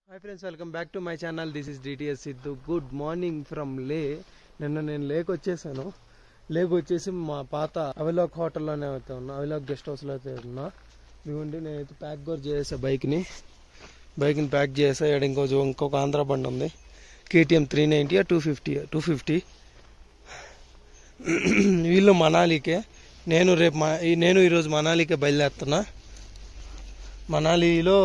Hi friends welcome back to my channel this is DTS Siddhu good morning from Leh నిన్న నేను lake వచ్చేసాను lake వచ్చేసి మా పాత అవిలాక్ హోటల్లోనే అయితే ఉన్నా అవిలాక్ గెస్ట్ హౌస్లో అయితే ఉన్నా ఇదిగోండి నేనైతే ప్యాక్ కూడా చేసా బైక్ని బైక్ని ప్యాక్ చేసా ఇక్కడ ఇంకో ఇంకొక ఆంధ్ర బండి ఉంది KTM three ninety two fifty two fifty వీళ్ళు మనాలికే నేను రేపు మా ఈ- నేను ఈరోజు మనాలికే బయలుదేరుతున్నా మనాలిలో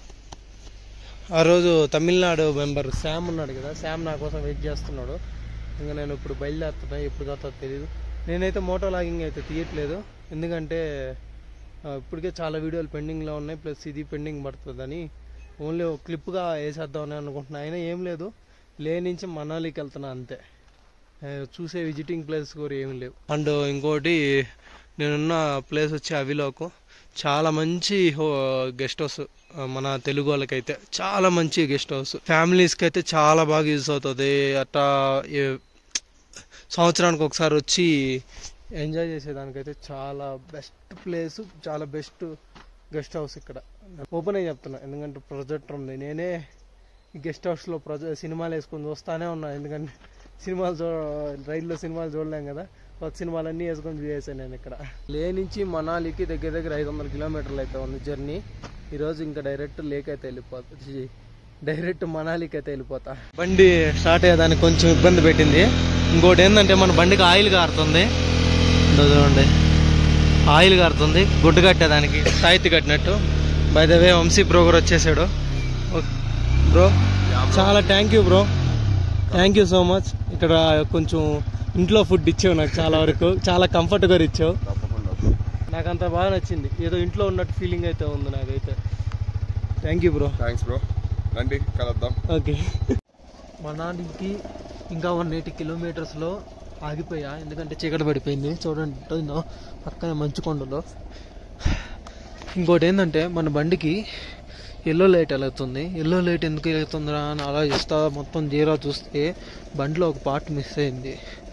ఆ రోజు తమిళనాడు మెంబర్ శామ్ ఉన్నాడు కదా శామ్ నా కోసం వెయిట్ చేస్తున్నాడు ఇంకా నేను ఇప్పుడు బయలుదేరుతున్నా ఎప్పుడు కాతో తెలియదు నేనైతే మోటో లాగింగ్ అయితే తీయట్లేదు ఎందుకంటే ఆ, ఇప్పటికే చాలా వీడియోలు పెండింగ్లో ఉన్నాయి ప్లస్ ఇది పెండింగ్ పడుతుందని ఓన్లీ ఒక క్లిప్గా వేసేద్దామని అనుకుంటున్నా అయినా ఏం లేదు లే నుంచి మనాలికి వెళ్తున్నా అంతే ఆ, చూసే విజిటింగ్ ప్లేస్ కూడా ఏమి లేవు అండ్ ఇంకోటి నేనున్న ప్లేస్ వచ్చి అవిలోకు చాలా మంచి గెస్ట్ హౌస్ మన తెలుగు వాళ్ళకైతే చాలా మంచి గెస్ట్ హౌస్ ఫ్యామిలీస్కి అయితే చాలా బాగా యూజ్ అవుతుంది అట్టా ఏ- సంవత్సరానికి ఒకసారి వచ్చి ఎంజాయ్ చేసేదానికైతే చాలా బెస్ట్ ప్లేస్ చాలా బెస్ట్ గెస్ట్ హౌస్ ఇక్కడ ఓపెన్ అయ్యి చెప్తున్నా ఎందుకంటే ప్రొజెక్టర్ ఉంది నేనే ఈ గెస్ట్ హౌస్లో ప్రొజె సినిమాలు వేసుకొని చూస్తానే ఉన్నా ఎందుకంటే సినిమాలు చూ రైల్లో సినిమాలు చూడలేం కదా కొత్త సినిమాలన్నీ వేసుకొని చూసేసాను నేను ఇక్కడ లే నుంచి మనాలికి దగ్గర దగ్గర ఐదు వందల కిలోమీటర్లు అయితే ఉంది జర్నీ ఈరోజు ఇంకా డైరెక్ట్ లేక్ అయితే వెళ్ళిపోతుంది డైరెక్ట్ మనాలికి అయితే వెళ్ళిపోతా బండి స్టార్ట్ అయ్యేదానికి కొంచెం ఇబ్బంది పెట్టింది ఇంకోటి ఏంటంటే మన బండికి ఆయిల్ కారుతుంది ఇదో చూడండి ఆయిల్ కారుతుంది గుడ్డు కట్టేదానికి తాయితీ కట్టినట్టు by the way Vamsi bro కూడా వచ్చేసాడు బ్రో చాలా thank you bro thank you so much ఇక్కడ కొంచెం ఇంట్లో ఫుడ్ ఇచ్చావు నాకు చాలా వరకు చాలా కంఫర్ట్గా ఇచ్చావు నాకు అంత బాగా నచ్చింది ఏదో ఇంట్లో ఉన్నట్టు ఫీలింగ్ అయితే ఉంది నాకైతే thank you bro thanks bro రండి కలుద్దాం ఓకే మనాలికి ఇంకా వన్ ఎయిటీ కిలోమీటర్స్లో ఆగిపోయా ఎందుకంటే చీకటి పడిపోయింది చూడండి ఉంటుందో పక్కనే మంచు కొండలో ఇంకోటి ఏంటంటే మన బండికి ఎల్లో లైట్ వెలుగుతుంది ఎల్లో లైట్ ఎందుకు వెలుగుతుందిరా అని ఆలోచిస్తా మొత్తం జీరో చూస్తే బండిలో ఒక పార్ట్ మిస్ అయింది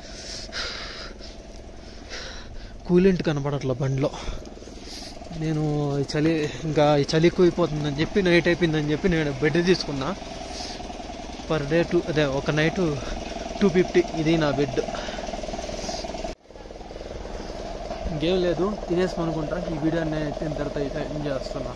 కూలెంట్ కనపడట్ల బండిలో నేను ఈ చలి ఇంకా ఈ చలి ఎక్కువైపోతుందని చెప్పి నైట్ అయిపోయిందని చెప్పి నేను బెడ్ తీసుకున్నా పర్ డే టూ అదే ఒక నైట్ టూ ఫిఫ్టీ ఇది నా బెడ్ ఇంకేం లేదు తినేసి అనుకుంటా ఈ వీడియో నేను ఎత్తిన తర్వాత అయితే ఎంజాయ్ చేస్తున్నా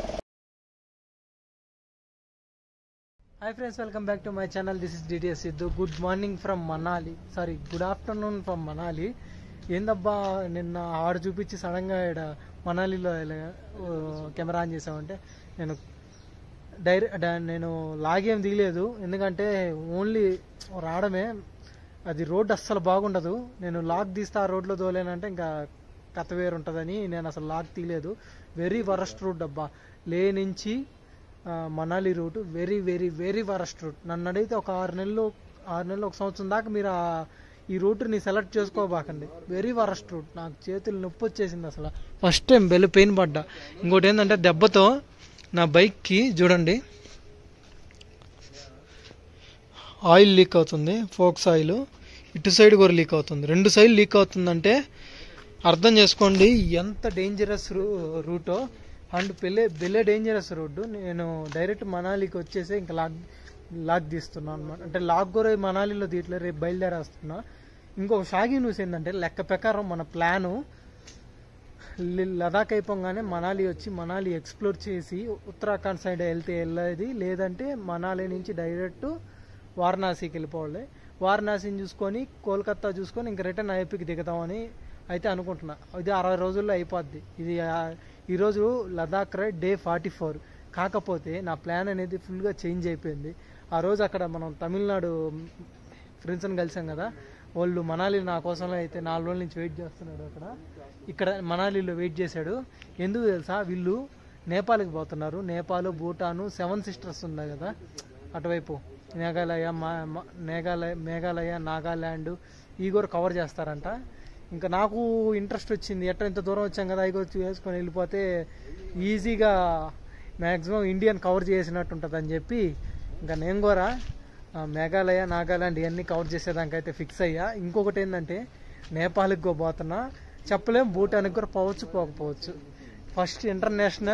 hi friends welcome back to my channel this is DTS Siddhu good morning from Manali sorry good afternoon from Manali ఏందబ్బా నిన్న ఆడ చూపించి సడన్గా ఇక్కడ మనాలిలో ఇలా- ఓ, కెమెరా ఆన్ చేసామంటే నేను డైరెక్ట్ నేను లాగేం దిగలేదు ఎందుకంటే ఓన్లీ రావడమే అది రోడ్ అస్సలు బాగుండదు నేను లాక్ తీస్తే ఆ రోడ్లో తోలేనంటే ఇంకా కథ వేరు ఉంటుందని నేను అసలు లాక్ తీయలేదు వెరీ వరస్ట్ రూట్ అబ్బా లే నుంచి ఆ, Manali route very very very worst route నన్ను అడిగితే ఒక ఆరు నెలలు ఆరు నెలలు ఒక సంవత్సరం దాకా మీరు ఆ- ఈ రూట్ని సెలెక్ట్ చేసుకోబాకండి వెరీ వరస్ట్ రూట్ నాకు చేతులు నొప్పి వచ్చేసింది అసలు ఫస్ట్ టైం బెల్ పెయిన్ పడ్డా ఇంకోటి ఏంటంటే దెబ్బతో నా బైక్కి చూడండి ఆయిల్ లీక్ అవుతుంది ఫోక్స్ ఆయిల్ ఇటు సైడ్ కూడా లీక్ అవుతుంది రెండు సైడ్ లీక్ అవుతుందంటే అర్థం చేసుకోండి ఎంత డేంజరస్ రూ రూటో అండ్ పెళ్ళే బెల్లే డేంజరస్ రోడ్డు నేను డైరెక్ట్ మనాలికి వచ్చేసి ఇంకా లాక్ లాక్ తీస్తున్నాను అనమాట అంటే లాక్ కూడా మనాలిలో తీయట్లే రేపు బయలుదేరేస్తున్నా ఇంకొక షాగి న్యూస్ ఏంటంటే లెక్క ప్రకారం మన ప్లాను లి- లదాఖ్ అయిపోగానే మనాలి వచ్చి మనాలి ఎక్స్ప్లోర్ చేసి ఉత్తరాఖండ్ సైడ్ వెళ్తే వెళ్ళేది లేదంటే మనాలి నుంచి డైరెక్ట్ వారణాసికి వెళ్ళిపోవాలి వారణాసిని చూసుకొని కోల్కతా చూసుకొని ఇంక రిటర్న్ ఐపీకి దిగుతామని అయితే అనుకుంటున్నా ఇది అరవై రోజుల్లో అయిపోద్ది ఇది ఆ, ఈరోజు Ladakh ride day forty four కాకపోతే నా ప్లాన్ అనేది ఫుల్గా చేంజ్ అయిపోయింది ఆ రోజు అక్కడ మనం తమిళనాడు ఫ్రెండ్స్ని కలిసాం కదా వాళ్ళు మనాలి నా కోసం అయితే నాలుగు రోజుల నుంచి వెయిట్ చేస్తున్నాడు అక్కడ ఇక్కడ మనాలిలో వెయిట్ చేశాడు ఎందుకు తెలుసా వీళ్ళు నేపాల్కి పోతున్నారు నేపాల్ భూటాను సెవెన్ సిస్టర్స్ ఉన్నాయి కదా అటువైపు మేఘాలయ మా మా- మేఘాలయ మేఘాలయ నాగాల్యాండ్ ఇవి కూడా కవర్ చేస్తారంట ఇంకా నాకు ఇంట్రెస్ట్ వచ్చింది ఎట్లా ఇంత దూరం వచ్చాం కదా అవి కూడా వేసుకొని వెళ్ళిపోతే ఈజీగా మ్యాక్సిమం ఇండియన్ కవర్ చేసినట్టు ఉంటుంది అని చెప్పి ఇంకా నేను కూడా ఆ, మేఘాలయ నాగాలాండ్ ఇవన్నీ కవర్ చేసేదానికైతే ఫిక్స్ అయ్యా ఇంకొకటి ఏంటంటే నేపాల్కి కూడా పోతున్నా చెప్పలేం భూటానికి కూడా పోవచ్చు పోకపోవచ్చు ఫస్ట్ ఇంటర్నేషనల్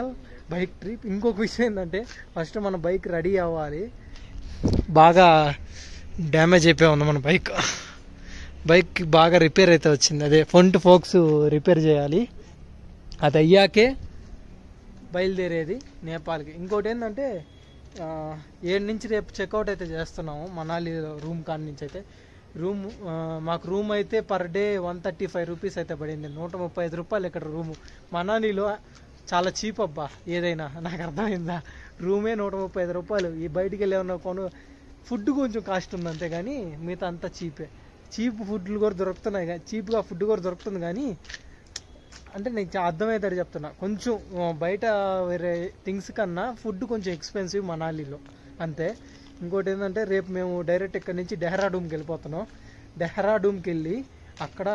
బైక్ ట్రిప్ ఇంకొక విషయం ఏంటంటే ఫస్ట్ మన బైక్ రెడీ అవ్వాలి బాగా డ్యామేజ్ అయిపోయి ఉంది మన బైక్ బైక్ బాగా రిపేర్ అయితే వచ్చింది అదే ఫ్రంట్ ఫోక్స్ రిపేర్ చేయాలి అది అయ్యాకే బయలుదేరేది నేపాల్కి ఇంకోటి ఏంటంటే ఆ, ఏడు నుంచి రేపు చెక్అవుట్ అయితే చేస్తున్నాము మనాలి రూమ్ కాడి నుంచి అయితే రూమ్ ఆ, మాకు రూమ్ అయితే per day one thirty five rupees అయితే పడింది నూట ముప్పై ఐదు రూపాయలు ఇక్కడ రూము మనాలిలో చాలా చీప్ అబ్బా ఏదైనా నాకు అర్థమైందా రూమే నూట ముప్పై ఐదు రూపాయలు ఈ బయటికి వెళ్ళి ఏమన్నా కొను ఫుడ్ కొంచెం కాస్ట్ ఉంది అంతే కానీ మిగతా అంతా చీపే చీప్ ఫుడ్లు కూడా దొరుకుతున్నాయి కానీ చీప్గా ఫుడ్ కూడా దొరుకుతుంది కానీ అంటే నీకు చా- అర్థమవుతాడు చెప్తున్నా కొంచెం ఆ, బయట వేరే థింగ్స్ కన్నా ఫుడ్ కొంచెం ఎక్స్పెన్సివ్ మనాలిలో అంతే ఇంకోటి ఏంటంటే రేపు మేము డైరెక్ట్ ఇక్కడ నుంచి డెహ్రాడూమ్కి వెళ్ళిపోతున్నాం డెహ్రాడూమ్కి వెళ్ళి అక్కడ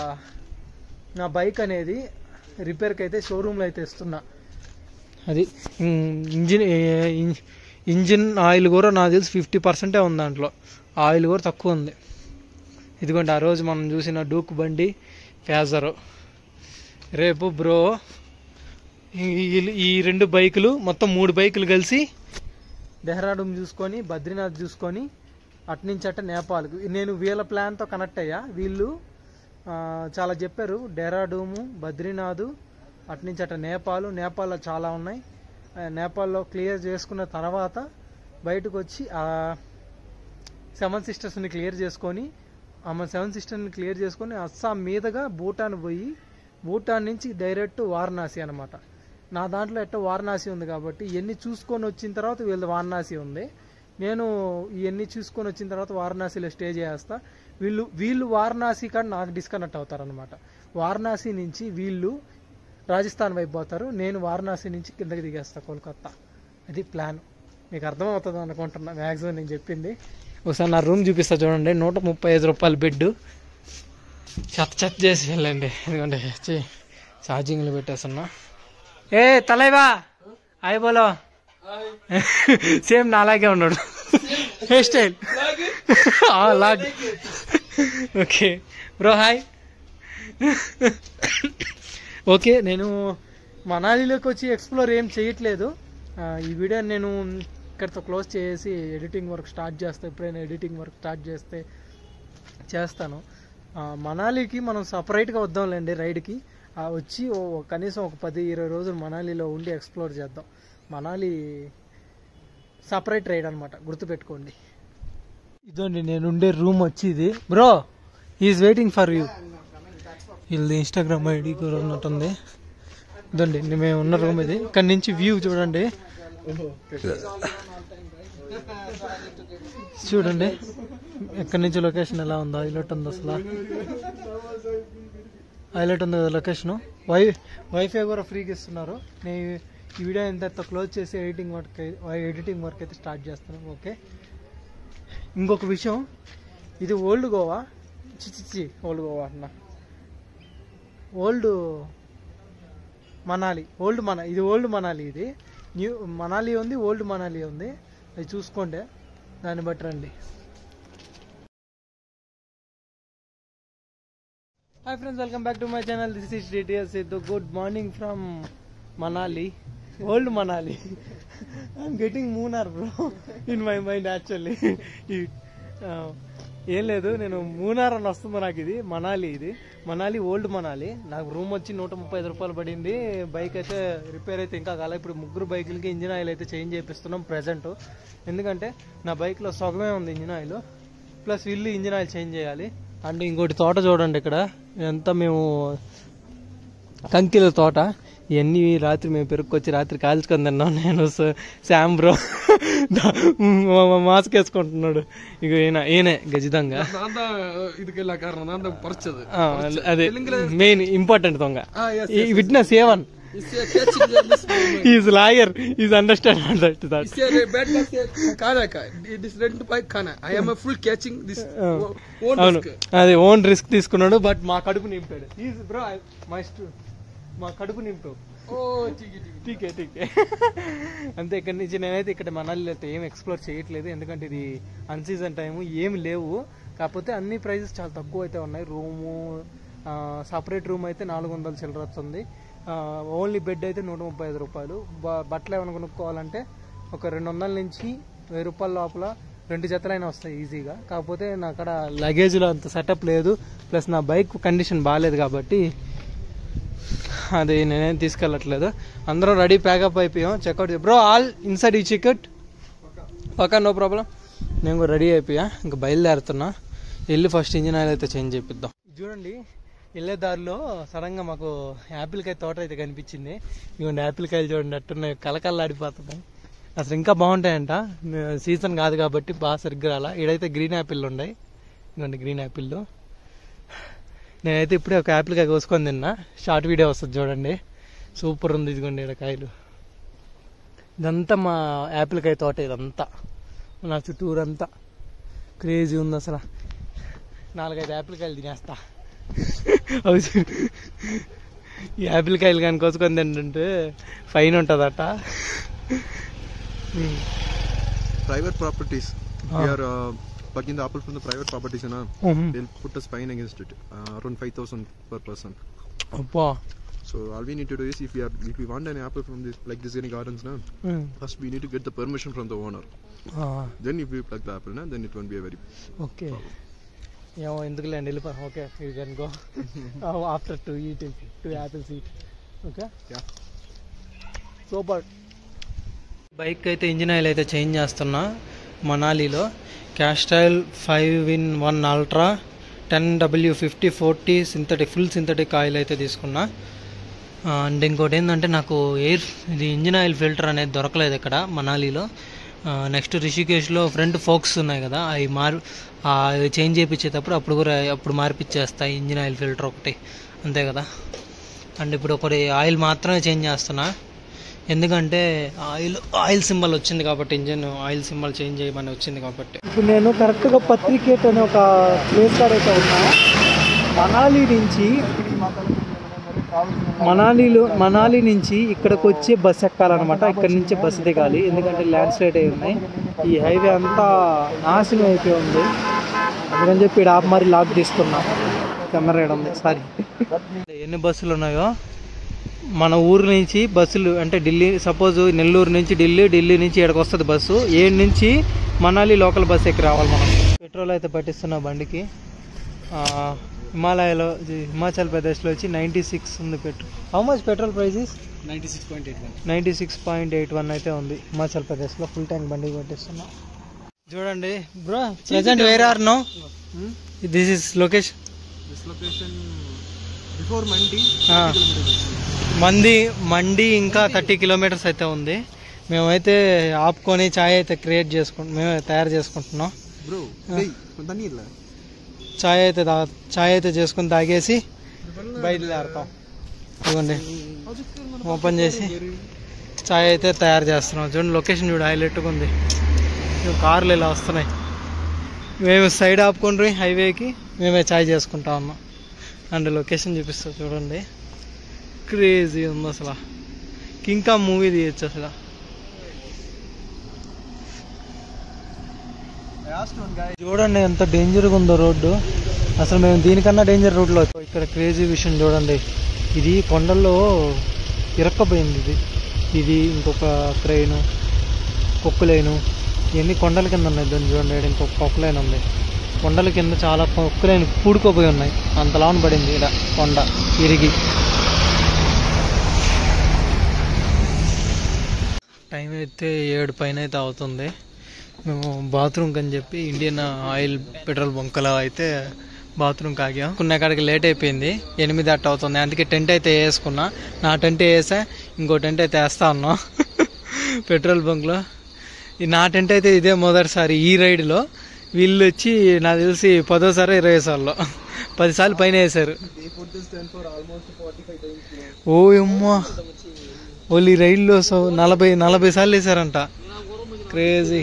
నా బైక్ అనేది రిపేర్కి అయితే షోరూమ్లో అయితే ఇస్తున్నా అది ఉమ్, ఇంజిన్ ఏ- ఇం- ఇంజిన్ ఆయిల్ కూడా నాకు తెలిసి ఫిఫ్టీ పర్సెంటే ఉంది దాంట్లో ఆయిల్ కూడా తక్కువ ఉంది ఇదిగోండి ఆ రోజు మనం చూసిన డూక్ బండి ఫ్యాజరు రేపు బ్రో ఈ- ఈ- ఈ రెండు బైకులు మొత్తం మూడు బైకులు కలిసి డెహ్రాడూమ్ చూసుకొని బద్రీనాథ్ చూసుకొని అట్నుంచి అట్ట నేపాల్కి నేను వీళ్ళ ప్లాన్తో కనెక్ట్ అయ్యా వీళ్ళు ఆ, చాలా చెప్పారు డెహ్రాడూము బద్రీనాథ్ అట్నుంచి అట్ట నేపాల్ నేపాల్లో చాలా ఉన్నాయి ఆ, నేపాల్లో క్లియర్ చేసుకున్న తర్వాత బయటకు వచ్చి ఆ సెవెన్ సిస్టర్స్ని క్లియర్ చేసుకొని ఆమె సెవెన్ సిస్టర్ని క్లియర్ చేసుకొని అస్సాం మీదుగా భూటాన్ పోయి భూటాన్ నుంచి డైరెక్ట్ వారణాసి అనమాట నా దాంట్లో ఎట్టో వారణాసి ఉంది కాబట్టి ఇవన్నీ చూసుకొని వచ్చిన తర్వాత వీళ్ళది వారణాసి ఉంది నేను ఇవన్నీ చూసుకొని వచ్చిన తర్వాత వారణాసిలో స్టే చేస్తా వీళ్ళు వీళ్ళు వారణాసి కాడ నాకు డిస్కనెక్ట్ అవుతారనమాట వారణాసి నుంచి వీళ్ళు రాజస్థాన్ వైపు పోతారు నేను వారణాసి నుంచి కిందకి దిగేస్తా కోల్కత్తా అది ప్లాన్ మీకు అర్థమవుతుంది అనుకుంటున్నా మ్యాక్సిమం నేను చెప్పింది ఒకసారి నా రూమ్ చూపిస్తా చూడండి నూట ముప్పై ఐదు రూపాయల బెడ్ చెత్త చెత్త చేసి వెళ్ళండి ఎందుకంటే ఛీ, ఛార్జింగ్లు పెట్టేస్తున్నా ఏ తలైవా హాయ్ బోలో సేమ్ నాలాగే ఉన్నాడు హెయిర్ స్టైల్ లాగ్ ఓకే బ్రో హాయ్ ఓకే నేను మనాలిలోకి వచ్చి ఎక్స్ప్లోర్ ఏం చేయట్లేదు ఆ, ఈ వీడియో నేను ఇక్కడితో క్లోజ్ చేసి ఎడిటింగ్ వర్క్ స్టార్ట్ చేస్తే ఎప్పుడైనా ఎడిటింగ్ వర్క్ స్టార్ట్ చేస్తే చేస్తాను ఆ, మనాలికి మనం సపరేట్గా వద్దాంలేండి రైడ్కి ఆ, వచ్చి ఓ కనీసం ఒక పది ఇరవై రోజులు మనాలిలో ఉండి ఎక్స్ప్లోర్ చేద్దాం మనాలి సపరేట్ రైడ్ అనమాట గుర్తుపెట్టుకోండి ఇదండి నేను ఉండే రూమ్ వచ్చి ఇది bro is waiting for you వీళ్ళది ఇన్స్టాగ్రామ్ ఐడి కూడా ఉన్నట్టుంది ఇదండి మేము ఉన్న రూమ్ ఇది ఇక్కడ నుంచి వ్యూ చూడండి చూడండి ఎక్కడి నుంచి లొకేషన్ ఎలా ఉందో హైలైట్ ఉంది అసలు హైలైట్ ఉంది కదా లొకేషన్ వై వైఫై కూడా ఫ్రీగా ఇస్తున్నారు నేను ఈ వీడియో ఎంత క్లోజ్ చేసి ఎడిటింగ్ వర్క్ ఎడిటింగ్ వర్క్ అయితే స్టార్ట్ చేస్తాను ఓకే ఇంకొక విషయం ఇది ఓల్డ్ గోవా చిచిచి ఓల్డ్ గోవా అన్న ఓల్డ్ మనాలి ఓల్డ్ మన ఇది ఓల్డ్ మనాలి ఇది న్యూ మనాలి ఉంది ఓల్డ్ మనాలి ఉంది అది చూసుకోండి దాన్ని బట్టి రండి hi friends welcome back to my channel this is DTS ఇది good morning from Manali old Manali I'm getting Munnar bro in my mind actually ఏం లేదు నేను మూనార్ అని వస్తుంది నాకు ఇది మనాలి ఇది మనాలి ఓల్డ్ మనాలి నాకు రూమ్ వచ్చి నూట ముప్పై ఐదు రూపాయలు పడింది బైక్ అయితే రిపేర్ అయితే ఇంకా కాలే ఇప్పుడు ముగ్గురు బైకులకి ఇంజిన్ ఆయిల్ అయితే చేంజ్ చేపిస్తున్నాం ప్రజెంట్ ఎందుకంటే నా బైక్లో సగమే ఉంది ఇంజిన్ ఆయిల్ ప్లస్ వీళ్ళు ఇంజిన్ ఆయిల్ చేంజ్ చేయాలి అండ్ ఇంకోటి తోట చూడండి ఇక్కడ ఇదంతా మేము కంకిల తోట ఇవన్నీ రాత్రి మేము పెరుక్కొచ్చి రాత్రి కాల్చుకొని తిన్నాం నేను స- శామ్ బ్రో మాస్క్ వేసుకుంటున్నాడు ఇక ఈయన ఈయనే గజితంగా நான் தான் இதுக்கு எல்லா காரணம் நான் தான் பறிச்சது ఆ, అదే మెయిన్ ఇంపార్టెంట్ దొంగ Ah, yes, ఈ విట్నెస్ సేవన్ इससे catching the miss moment. Is lawyer is understand that that इससे रे- bad luck से खाना का this rent bike खाना I am a full catching this o- own అవును risk. అదే ఓన్ రిస్క్ తీసుకున్నాడు బట్ మా కడుపు నింపాడు ఈజ్ బ్రో మై మా కడుపు నింపావు Oh, ठीक है, ठीक है. టీకే టీకే అంతే ఇక్కడి నుంచి నేనైతే ఇక్కడ మనాలిలో అయితే ఏం ఎక్స్ప్లోర్ చేయట్లేదు ఎందుకంటే ఇది అన్ సీజన్ టైము ఏమి లేవు కాకపోతే అన్ని ప్రైజెస్ చాలా తక్కువ అయితే ఉన్నాయి రూము సపరేట్ రూమ్ అయితే నాలుగు వందల చిల్లర వస్తుంది ఓన్లీ బెడ్ అయితే నూట ముప్పై ఐదు రూపాయలు బ- బట్టలు ఏమైనా కొనుక్కోవాలంటే ఒక రెండు వందల నుంచి వెయ్యి రూపాయల లోపల రెండు జతలైనా వస్తాయి ఈజీగా కాకపోతే నా అక్కడ లగేజ్లో అంత సెటప్ లేదు ప్లస్ నా బైక్ కండిషన్ బాగాలేదు కాబట్టి అది నేనేం తీసుకెళ్ళట్లేదు అందరం రెడీ ప్యాకప్ అయిపోయాం చెక్అవుట్ బ్రో ఆల్ ఇన్సైడ్ ఈ చెక్అవుట్ పక్క నో ప్రాబ్లం నేను కూడా రెడీ అయిపోయా ఇంకా బయలుదేరుతున్నా వెళ్ళి ఫస్ట్ ఇంజిన్ ఆయిల్ అయితే చేంజ్ చేపిద్దాం చూడండి వెళ్ళే దారిలో సడన్గా మాకు యాపిల్ కాయ తోట అయితే కనిపించింది ఇవ్వండి యాపిల్ కాయలు చూడండి అట్టున్నాయి కలకల్లాడిపోతున్నాయి అసలు ఇంకా బాగుంటాయంట సీజన్ కాదు కాబట్టి బాగా సరిగ్గా రాలా ఇడైతే గ్రీన్ యాపిల్ ఉన్నాయి ఇవ్వండి గ్రీన్ యాపిల్ నేనైతే ఇప్పుడే ఒక యాపిల్ కాయ కోసుకొని తిన్నా షార్ట్ వీడియో వస్తుంది చూడండి సూపర్ ఉంది ఇదిగోండి ఇక్కడ కాయలు ఇదంతా మా యాపిల్ కాయ తోట ఇదంతా నా చుట్టూరంతా క్రేజీ ఉంది అసలు నాలుగైదు యాపిల్ కాయలు తినేస్తా అవి చూడు. ఈ యాపిల్ కాయలు కానీ కోసుకొని తింటుంటే ఫైన్ ఉంటుందట um. private properties. Ah. We are uh, plugging the apple from the private properties, you know. Um. They'll put a fine against it, uh, around 5,000 per person. అబ్బా So all we need to do is, if we are, if we want an apple from this, like this any gardens now, um. first we need to get the permission from the owner. ఆ, Then if we plug the apple, now, then it won't be a very. Okay ఏమో ఎందుకులేండి వెళ్ళిపో okay you can go after to eat two apples eat okay Yeah. Super bike అయితే engine oil అయితే change చేస్తున్నా మనాలిలో Castrol five in one ultra ten W fifty forty synthetic full synthetic oil అయితే తీసుకున్నా and ఇంకోటి ఏంటంటే నాకు air ఇది ఇంజిన్ ఆయిల్ ఫిల్టర్ అనేది దొరకలేదు ఇక్కడ మనాలిలో నెక్స్ట్ రిషికేష్లో ఫ్రంట్ ఫోక్స్ ఉన్నాయి కదా అవి మార్ అవి చేంజ్ చేయించేటప్పుడు అప్పుడు కూడా అప్పుడు మార్పిచ్చేస్తాయి ఇంజిన్ ఆయిల్ ఫిల్టర్ ఒకటి అంతే కదా అండ్ ఇప్పుడు ఒకటి ఆయిల్ మాత్రమే చేంజ్ చేస్తున్నా ఎందుకంటే ఆయిల్ ఆయిల్ సింబల్ వచ్చింది కాబట్టి ఇంజిన్ ఆయిల్ సింబల్ చేంజ్ చేయమని వచ్చింది కాబట్టి ఇప్పుడు నేను కరెక్ట్గా పత్రికేట్ అనే ఒక ప్లేస్ కాడ అయితే ఉన్నా మనాలి నుంచి మనాలిలో మనాలి నుంచి ఇక్కడికి వచ్చి బస్ ఎక్కాలన్నమాట ఇక్కడ నుంచి బస్సు దిగాలి ఎందుకంటే ల్యాండ్ స్లైడ్ అయి ఉన్నాయి ఈ హైవే అంతా నాశనం అయిపోయి ఉంది అందుకని చెప్పి ఇక్కడ ఆపు మరి లాక్ తీసుకున్నా కెమెరా ఈడ ఉంది సారీ ఎన్ని బస్సులు ఉన్నాయో మన ఊరు నుంచి బస్సులు అంటే ఢిల్లీ సపోజ్ నెల్లూరు నుంచి ఢిల్లీ ఢిల్లీ నుంచి ఇక్కడికి వస్తుంది బస్సు ఏడు నుంచి మనాలి లోకల్ బస్ ఎక్కి రావాలి మనం పెట్రోల్ అయితే పట్టిస్తున్నా బండికి ఆ, హిమాలయలో ఇది హిమాచల్ ప్రదేశ్లో వచ్చి నైంటీ సిక్స్ ఉంది petrol how much petrol price is ninety six point eight one ninety six point eight one అయితే ఉంది హిమాచల్ ప్రదేశ్లో ఫుల్ ట్యాంక్ బండికి పట్టిస్తున్నా చూడండి bro present where are no this is location This location before Mandi. మంది మండి ఇంకా thirty kilometres అయితే ఉంది మేమైతే ఆపుకొని ఛాయ్ అయితే క్రియేట్ చేసుకుంటాం మేమే తయారు చేసుకుంటున్నాం Bro, hey, tani illa. ఛాయ్ అయితే తా ఛాయ్ అయితే చేసుకుని తాగేసి బయలుదేరుతాం ఇదిగోండి ఓపెన్ చేసి ఛాయ్ అయితే తయారు చేస్తున్నాం చూడండి లొకేషన్ చూడు హైలైట్గా ఉంది ఇవి కార్లు ఇలా వస్తున్నాయి మేము సైడ్ ఆపుకుండ్రి హైవేకి మేమే ఛాయ్ చేసుకుంటా ఉన్నాం అండ్ లొకేషన్ చూపిస్తా చూడండి క్రేజీ ఉంది అసలు ఇంకా మూవీ తీయచ్చు అసలు చూడండి ఎంత డేంజర్గా ఉందో రోడ్డు అసలు మేము దీనికన్నా డేంజర్ రోడ్లో వచ్చాం. ఇక్కడ క్రేజీ విషయం చూడండి ఇది కొండల్లో ఇరక్కపోయింది ఇది ఇది ఇంకొక క్రెయిన్ కొక్కులైను ఇవన్నీ కొండల కింద ఉన్నాయి దాన్ని చూడండి ఈడ ఇంకొక కొక్కులైన్ ఉంది కొండల కింద చాలా కొక్కులైన పూడుకోపోయి ఉన్నాయి అంత లాన్ పడింది ఇక్కడ కొండ ఇరిగి టైం అయితే ఏడు పైన అయితే అవుతుంది మేము బాత్రూమ్కి అని చెప్పి ఇండియన్ ఆయిల్ పెట్రోల్ బంకులో అయితే బాత్రూమ్కి ఆగాం కొన్ని కాడికి లేట్ అయిపోయింది ఎనిమిది అట్ట అవుతుంది అందుకే టెంట్ అయితే వేసుకున్నా నా టెంట్ వేసా ఇంకో టెంట్ అయితే వేస్తా ఉన్నాం పెట్రోల్ బంక్లో ఈ నా టెంట్ అయితే ఇదే మొదటిసారి ఈ రైడ్లో వీళ్ళు వచ్చి నాకు తెలిసి పదోసారి ఇరవై సార్లు పదిసార్లు పైన వేశారు They put this tent for almost 45 times. bro. ఓ అమ్మా వాళ్ళు ఈ రైల్లో సో నలభై నలభై సార్లు వేసారంట crazy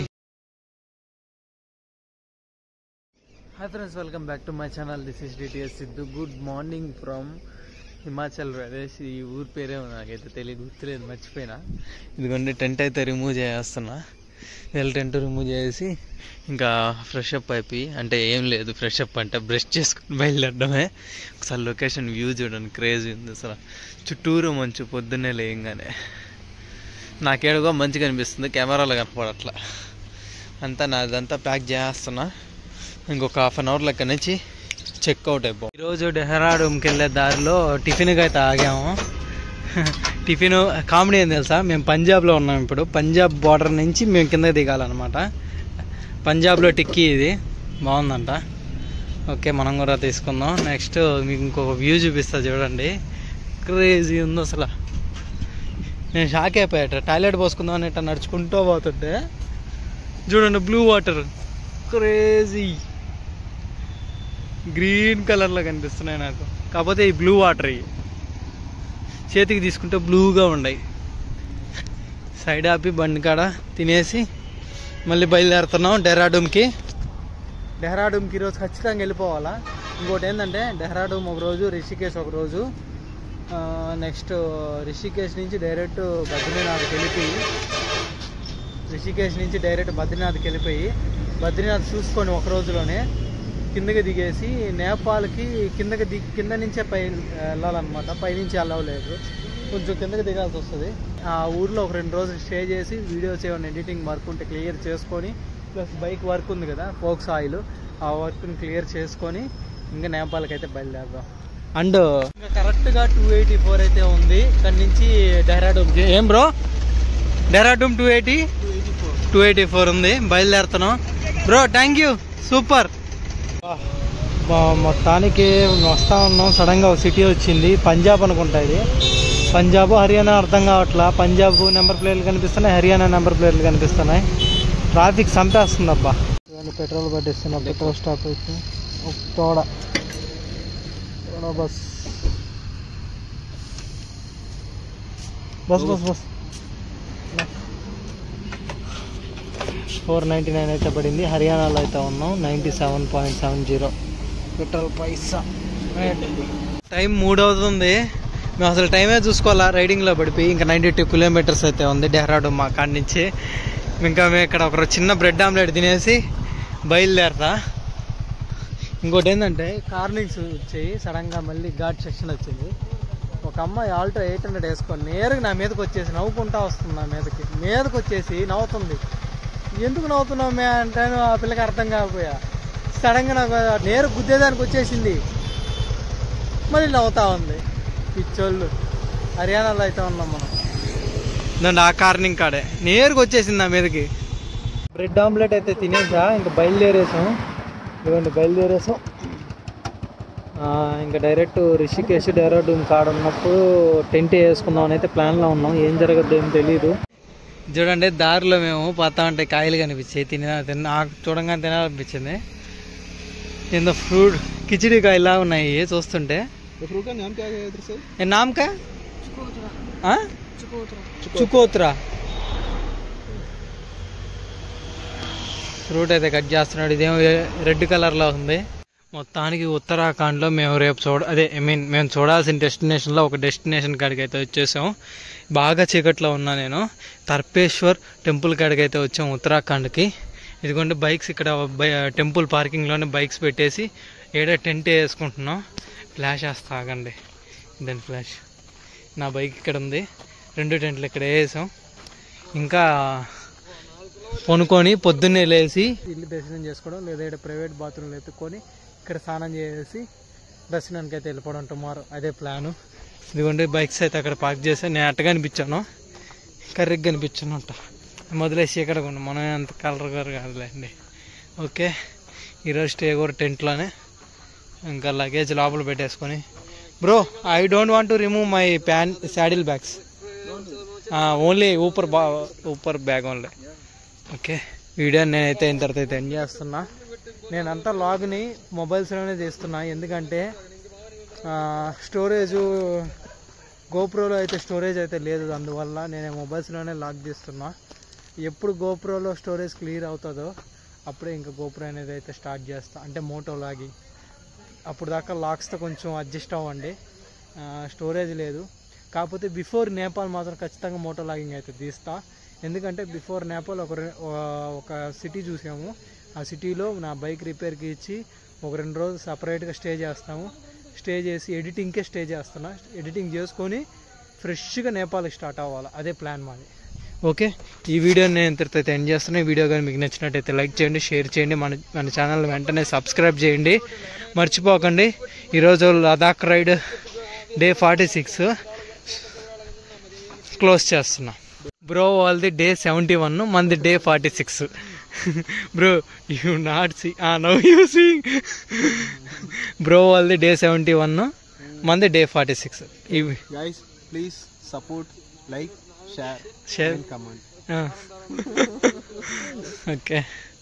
hi friends welcome back to my channel this is DTS Siddhu good morning from Himachal Pradesh ఈ ఊరి పేరే నాకైతే తెలియదు గుర్తులేదు మర్చిపోయినా ఇదిగోండి టెంట్ అయితే రిమూవ్ చేస్తున్నా వెళ్ళి టెంట్ రిమూవ్ చేసి ఇంకా ఫ్రెష్ అప్ అయిపోయి అంటే ఏం లేదు ఫ్రెష్ అప్ అంటే బ్రష్ చేసుకుని బయలుదేరడమే ఒకసారి లొకేషన్ వ్యూ చూడండి క్రేజీ ఉంది అసలు చుట్టూరు మంచు పొద్దున్నే లేయంగానే నాకేడుగో మంచిగా అనిపిస్తుంది కెమెరాలో కనపడట్లా అంతా నాదంతా ప్యాక్ చేస్తున్నా ఇంకొక హాఫ్ అన్ అవర్ లెక్క నుంచి చెక్అవుట్ అయిపో ఈరోజు డెహ్రాడూమ్కి వెళ్ళే దారిలో టిఫిన్కి అయితే ఆగాము టిఫిన్ కామెడీ ఏం తెలుసా మేము పంజాబ్లో ఉన్నాం ఇప్పుడు పంజాబ్ బార్డర్ నుంచి మేము కిందకి దిగాలన్నమాట పంజాబ్లో టిక్కీ ఇది బాగుందంట ఓకే మనం కూడా తీసుకుందాం నెక్స్ట్ మీకు ఇంకొక వ్యూ చూపిస్తా చూడండి క్రేజీ ఉంది అసలు నేను షాక్ అయిపోయాట టాయిలెట్ పోసుకుందాం అని ఇట్లా నడుచుకుంటూ పోతుంటే చూడండి బ్లూ వాటర్ క్రేజీ గ్రీన్ కలర్లో కనిపిస్తున్నాయి నాకు కాకపోతే ఈ బ్లూ వాటర్ ఇవి చేతికి తీసుకుంటే బ్లూగా ఉన్నాయి సైడ్ ఆపి బండి కాడ తినేసి మళ్ళీ బయలుదేరుతున్నాం డెహ్రాడూమ్కి డెహ్రాడూమ్కి ఈరోజు ఖచ్చితంగా వెళ్ళిపోవాలా ఇంకోటి ఏంటంటే డెహ్రాడూమ్ ఒక రోజు రిషికేశ్ ఒక రోజు నెక్స్ట్ రిషికేశ్ నుంచి డైరెక్ట్ బద్రీనాథ్కి వెళ్ళిపోయి రిషికేశ్ నుంచి డైరెక్ట్ బద్రీనాథ్కి వెళ్ళిపోయి బద్రీనాథ్ చూసుకొని ఒక రోజులోనే కిందకి దిగేసి నేపాల్కి కిందకి దిగి కింద నుంచే పై వెళ్ళాలన్నమాట పైనుంచి వెళ్ళలేదు కొంచెం కిందకి దిగాల్సి వస్తుంది ఆ ఊర్లో ఒక రెండు రోజులు స్టే చేసి వీడియోస్ ఏమైనా ఎడిటింగ్ వర్క్ ఉంటే క్లియర్ చేసుకొని ప్లస్ బైక్ వర్క్ ఉంది కదా ఫోక్స్ ఆయిల్ ఆ వర్క్ని క్లియర్ చేసుకొని ఇంకా నేపాల్కి అయితే బయలుదేరదాం అండ్ ఇంకా కరెక్ట్గా టూ ఎయిటీ ఫోర్ అయితే ఉంది ఇక్కడ నుంచి డెహ్రాడూమ్ ఏం bro Dehradun two eighty two eighty four ఉంది బయలుదేరుతున్నాం బ్రో థ్యాంక్ యూ సూపర్ మొత్తానికి వస్తా ఉన్నాం సడన్గా ఒక సిటీ వచ్చింది పంజాబ్ అనుకుంటా ఇది పంజాబ్ హర్యానా అర్థం కావట్లా పంజాబ్ నెంబర్ ప్లేట్లు కనిపిస్తున్నాయి హర్యానా నెంబర్ ప్లేట్లు కనిపిస్తున్నాయి ట్రాఫిక్ చంపేస్తుంది అబ్బా పెట్రోల్ పట్టిస్తున్నా పెట్రోల్ స్టాప్ అయితే ఒక తోడ తోడ బస్ బస్ బస్ బస్ ఫోర్ నైంటీ నైన్ అయితే పడింది హర్యానాలో అయితే ఉన్నాం ninety seven point seven zero petrol పైసా టైం మూడు అవుతుంది మేము అసలు టైమే చూసుకోవాలా రైడింగ్లో పడిపోయి ఇంకా నైంటీ టూ కిలోమీటర్స్ అయితే ఉంది డెహ్రాడూమ్ మా కాడి నుంచి ఇంకా మేము ఇక్కడ ఒక చిన్న బ్రెడ్ ఆమ్లెట్ తినేసి బయలుదేరతా ఇంకోటి ఏంటంటే కార్నింగ్స్ వచ్చాయి సడన్గా మళ్ళీ ఘాట్ సెక్షన్ వచ్చింది ఒక అమ్మాయి ఆల్టో ఎయిట్ హండ్రెడ్ వేసుకొని నేరుగా నా మీదకి వచ్చేసి నవ్వుకుంటా వస్తుంది నా మీదకి మీదకి వచ్చేసి నవ్వుతుంది ఎందుకు నవ్వుతున్నావు మే అంటే ఆ పిల్లకి అర్థం కాకపోయా సడన్గా నాకు నేరు గుద్దేదానికి వచ్చేసింది మళ్ళీ నవ్వుతా ఉంది పిచ్చోళ్ళు హర్యానాలో అయితే ఉన్నాం మనం దాంట్లో ఆ కార్నింగ్ కాడే నేరుగా వచ్చేసింది నా మీదకి బ్రెడ్ ఆమ్లెట్ అయితే తినేసా ఇంకా బయలుదేరేసాం ఇవ్వండి బయలుదేరేసాం ఆ, ఇంకా డైరెక్ట్ రిషికేశ్ డెహ్రాడూమ్ కాడ ఉన్నప్పుడు టెంట్ వేసుకుందాం అని అయితే ప్లాన్లో ఉన్నాం ఏం జరగద్దు ఏం తెలియదు చూడండి దారిలో మేము పోతా ఉంటే కాయలు కనిపించాయి తిన తిన్న నాకు చూడంగానే తినాలనిపించింది ఏందో ఫ్రూట్ కిచిడి కాయలా ఉన్నాయి చూస్తుంటే The fruit का नाम क्या है इधर से ఏ నామ్ కా ఆ? చుకోత్రా ఫ్రూట్ అయితే కట్ చేస్తున్నాడు ఇదేమో రెడ్ కలర్లో ఉంది మొత్తానికి ఉత్తరాఖండ్లో మేము రేపు చూడ అదే ఐ మీన్ మేము చూడాల్సిన డెస్టినేషన్లో ఒక డెస్టినేషన్ కాడికి అయితే వచ్చేసాం బాగా చీకట్లో ఉన్నా నేను తర్పేశ్వర్ టెంపుల్ కాడికి అయితే వచ్చాం ఉత్తరాఖండ్కి ఇదిగోండి బైక్స్ ఇక్కడ బై టెంపుల్ పార్కింగ్లోనే బైక్స్ పెట్టేసి ఏడే టెంట్ వేసుకుంటున్నాం ఫ్లాష్ వేస్తా ఆగండి దాని ఫ్లాష్ నా బైక్ ఇక్కడ ఉంది రెండు టెంట్లు ఇక్కడ వేసాం ఇంకా కొనుక్కొని పొద్దున్నే లేచి ఇల్లు దర్శనం చేసుకోవడం లేదా ఇక్కడ ప్రైవేట్ బాత్రూమ్లు ఎత్తుకొని ఇక్కడ స్నానం చేసి దర్శనానికి అయితే వెళ్ళిపోవడం టుమారో అదే ప్లాను ఇదిగోండి బైక్స్ అయితే అక్కడ పార్క్ చేసి నేను అట్టగా అనిపించాను కర్రీగా కనిపించాను అంట మొదలేసి ఇక్కడ కొండ మనం అంత కలర్ గారు కాదులేండి ఓకే ఈరోజు స్టే కూడా టెంట్లోనే ఇంకా లగేజ్ లోపల పెట్టేసుకొని bro I don't want to remove my pan saddle bags only ఊపర్ బా ఊపర్ బ్యాగ్ ఓన్లీ ఓకే వీడియో నేనైతే అయిన తర్వాత అయితే ఎండ్ చేస్తున్నా నేనంతా లాగ్ని మొబైల్స్లోనే తీస్తున్నా ఎందుకంటే స్టోరేజ్ గోప్రోలో అయితే స్టోరేజ్ అయితే లేదు అందువల్ల నేను మొబైల్స్లోనే లాగ్ తీస్తున్నా ఎప్పుడు గోప్రోలో స్టోరేజ్ క్లియర్ అవుతుందో అప్పుడే ఇంకా గోప్రో అనేది అయితే స్టార్ట్ చేస్తా అంటే మోటో లాగి అప్పుడు దాకా లాక్స్తో కొంచెం అడ్జస్ట్ అవ్వండి స్టోరేజ్ లేదు కాకపోతే బిఫోర్ నేపాల్ మాత్రం ఖచ్చితంగా మోటో లాగింగ్ అయితే తీస్తా ఎందుకంటే బిఫోర్ నేపాల్ ఒక రె- ఒక సిటీ చూసాము ఆ సిటీలో నా బైక్ రిపేర్కి ఇచ్చి ఒక రెండు రోజులు సపరేట్గా స్టే చేస్తాము స్టే చేసి ఎడిటింగ్కే స్టే చేస్తున్నా ఎడిటింగ్ చేసుకొని ఫ్రెష్గా నేపాల్కి స్టార్ట్ అవ్వాలి అదే ప్లాన్ మాది ఓకే ఈ వీడియో నేను ఇంతటితో అయితే ఎండ్ చేస్తున్నా ఈ వీడియో కానీ మీకు నచ్చినట్టయితే లైక్ చేయండి షేర్ చేయండి మన మన ఛానల్ వెంటనే సబ్స్క్రైబ్ చేయండి మర్చిపోకండి ఈరోజు Ladakh ride day forty six close చేస్తున్నా బ్రో వాళ్ళది డే సెవెంటీ వన్ మంది day forty six bro you not see now you seeing bro వాళ్ళది డే సెవెంటీ వన్ మంది డే ఫార్టీ సిక్స్ ఇవి Guys, please support, like, share, share and comment. Okay